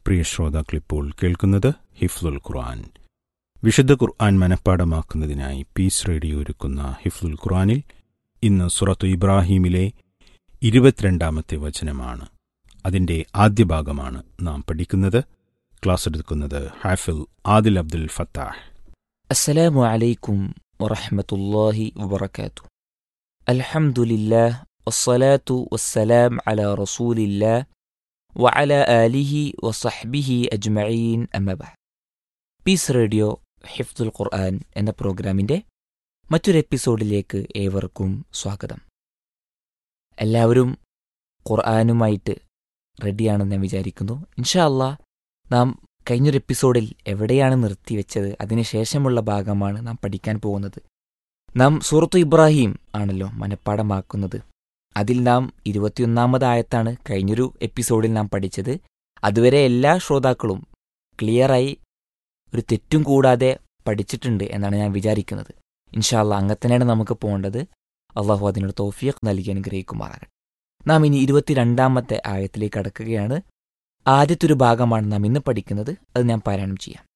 പ്രിയ ശ്രോതാക്കളിപ്പോൾ കേൾക്കുന്നത് ഹിഫ്ലുൽ ഖുർആൻ വിശുദ്ധ ഖുർആൻ മനഃപ്പാടമാക്കുന്നതിനായി piece radio ഒരുക്കുന്ന ഹിഫ്ലുൽ ഖുർആനിൽ ഇന്ന് സുറത്തു ഇബ്രാഹീമിലെ ഇരുപത്തിരണ്ടാമത്തെ വചനമാണ് അതിൻ്റെ ആദ്യ ഭാഗമാണ് നാം പഠിക്കുന്നത് ക്ലാസ് എടുക്കുന്നത് ഹാഫിൽ ആദിൽ അബ്ദുൽ ഫത്താഹ് السلام عليكم ورحمة الله وبركاته الحمد لله والصلاة والسلام على رسول الله وعلى آله وصحبه أجمعين أما بعد പീസ് റേഡിയോ ഹിഫ്ദുൽ ഖുർആൻ എന്ന പ്രോഗ്രാമിൻ്റെ മറ്റൊരു എപ്പിസോഡിലേക്ക് ഏവർക്കും സ്വാഗതം എല്ലാവരും ഖുർആനുമായിട്ട് റെഡിയാണെന്ന് ഞാൻ വിചാരിക്കുന്നു ഇൻഷാ അല്ലാ നാം കഴിഞ്ഞൊരു എപ്പിസോഡിൽ എവിടെയാണ് നിർത്തിവെച്ചത് അതിനുശേഷമുള്ള ഭാഗമാണ് നാം പഠിക്കാൻ പോകുന്നത് നാം സൂറത്തു ഇബ്രാഹിം ആണല്ലോ മനഃപ്പാടമാക്കുന്നത് അതിൽ നാം ഇരുപത്തിയൊന്നാമതായത്താണ് കഴിഞ്ഞൊരു എപ്പിസോഡിൽ നാം പഠിച്ചത് അതുവരെ എല്ലാ ശ്രോതാക്കളും ക്ലിയറായി ഒരു തെറ്റും കൂടാതെ പഠിച്ചിട്ടുണ്ട് എന്നാണ് ഞാൻ വിചാരിക്കുന്നത് ഇൻഷാല്ല അങ്ങനെ തന്നെയാണ് നമുക്ക് പോകേണ്ടത് അള്ളാഹു അതിനോട് തോഫിയക്ക് നൽകി അനുഗ്രഹിക്കുമാറാകട്ടെ നാം ഇനി ഇരുപത്തിരണ്ടാമത്തെ ആയത്തിലേക്ക് കടക്കുകയാണ് ആദ്യത്തെ ഒരു ഭാഗമാണ് നാം ഇന്ന് പഠിക്കുന്നത് അത് ഞാൻ പാരായണം ചെയ്യാം